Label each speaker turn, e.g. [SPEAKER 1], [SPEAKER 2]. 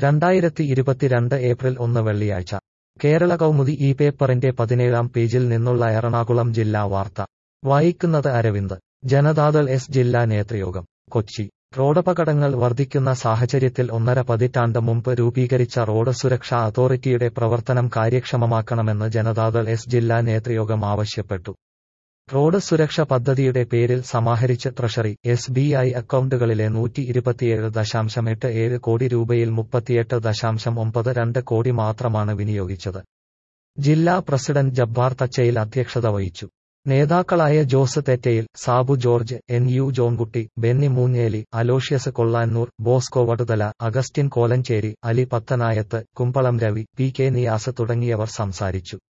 [SPEAKER 1] രണ്ടായിരത്തി ഇരുപത്തിരണ്ട് ഏപ്രിൽ ഒന്ന് വെള്ളിയാഴ്ച കേരള കൗമുദി ഈ പേപ്പറിന്റെ പതിനേഴാം പേജിൽ നിന്നുള്ള എറണാകുളം ജില്ലാ വാർത്ത വായിക്കുന്നത് അരവിന്ദ് ജനതാദൾ എസ് ജില്ലാ നേതൃയോഗം കൊച്ചി റോഡപകടങ്ങൾ വർദ്ധിക്കുന്ന സാഹചര്യത്തിൽ ഒന്നര പതിറ്റാണ്ട് മുമ്പ് രൂപീകരിച്ച റോഡ് സുരക്ഷാ അതോറിറ്റിയുടെ പ്രവർത്തനം കാര്യക്ഷമമാക്കണമെന്ന് ജനതാദൾ എസ് ജില്ലാ നേതൃയോഗം ആവശ്യപ്പെട്ടു റോഡ് സുരക്ഷ പദ്ധതിയുടെ പേരിൽ സമാഹരിച്ച ട്രഷറി എസ് ബി ഐ അക്കൗണ്ടുകളിലെ നൂറ്റി ഇരുപത്തിയേഴ് ദശാംശം എട്ട് ഏഴ് കോടി രൂപയിൽ മുപ്പത്തിയെട്ട് ദശാംശം ഒമ്പത് രണ്ട് കോടി മാത്രമാണ് വിനിയോഗിച്ചത് ജില്ലാ പ്രസിഡന്റ് ജബ്ബാർ തച്ചയിൽ അധ്യക്ഷത വഹിച്ചു നേതാക്കളായ Jose Thettayil Sabu George N U Johnkutty Benny Moonjeli Aloysius Kollannoor Bosco Vaduthala Augustine Kolenchery Ali Pathanayath Kumbalam Ravi P K Niyas തുടങ്ങിയവർ സംസാരിച്ചു